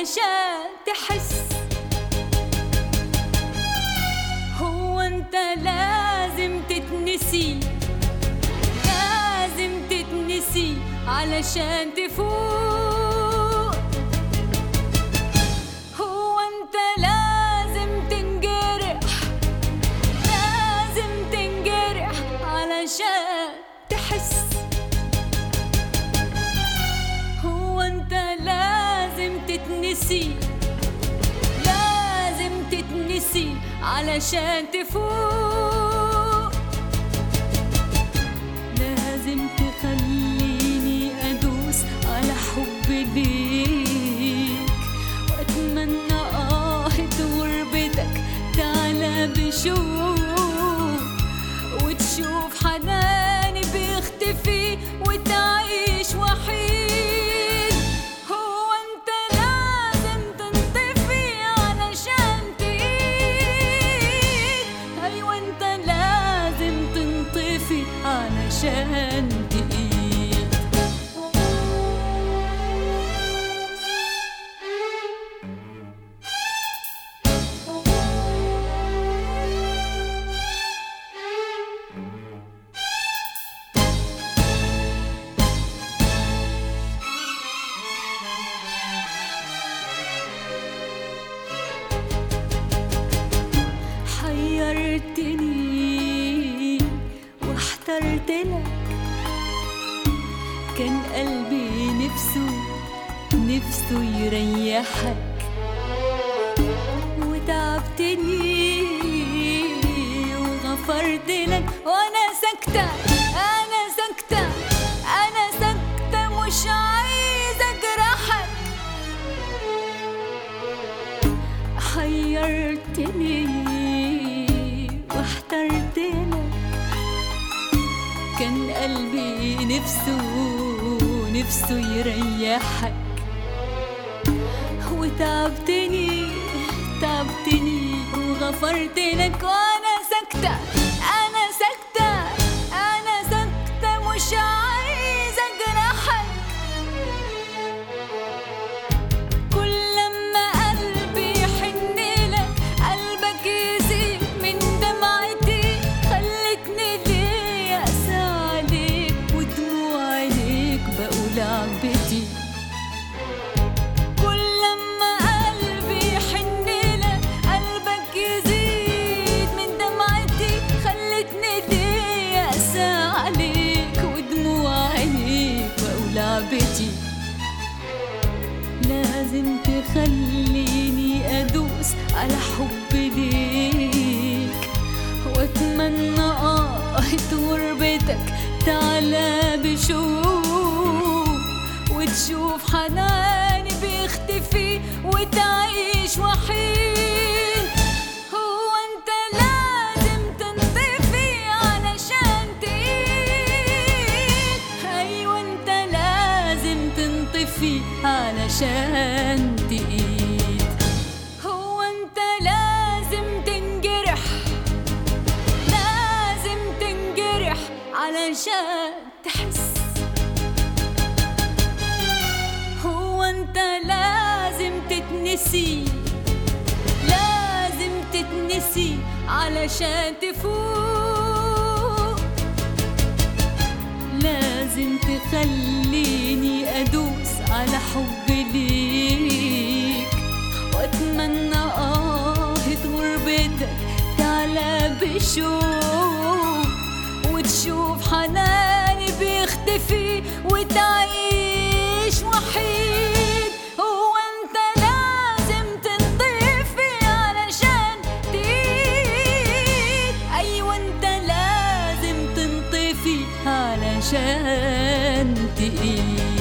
علشان تحس هو انت لازم تتنسي لازم تتنسي علشان تفوق هو انت لازم تنجرح لازم تنجرح علشان تحس هو انت لازم تتنسي لازم تتنسي علشان تفوق لازم تخليني ادوس على حب ليك واتمنى اه غربتك تعلى بشوق وتشوف حناني بيختفي وتعيش وحيد هو انت لازم تنطفي علشان تقيد ايوه انت لازم تنطفي علشان تقيد حيرتني واحترت لك كان قلبي نفسه نفسه يريحك وتعبتني وغفرت لك وانا ساكتة انا ساكتة انا ساكتة مش عايزة اجرحك حيرتني واحترت لك كان قلبي نفسه نفسه يريحك وتعبتني تعبتني وغفرت لك وانا ساكتة انا ساكتة انا ساكتة مش عايزة اجرحك كل لما قلبي يحن لك قلبك يزيد من دمعتي خلتني ليه أقسى عليك ودموع عينيك بقول عبتي كل لما قلبي يحن لك قلبك يزيد من دمعتي خلتني ليه أقسى عليك ودموع عينيك بقول عبتي لازم تخليني ادوس على حب ليك واتمنى اه غربتك تعلى بشوق وتشوف حناني بيختفي وتعيش وحيد هو انت لازم تنطفي علشان تقيد ايوه انت لازم تنطفي علشان تقيد هو انت لازم تنجرح لازم تنجرح علشان تحس هو انت لازم تتنسي لازم تتنسي علشان تفوق لازم تخليني ادوس على حب ليك واتمنى اه غربتك تعلى بشوق وتشوف حناني بيختفي وتعيش وحيد هو انت لازم تنطفي علشان تقيد ايوه انت لازم تنطفي علشان تقيد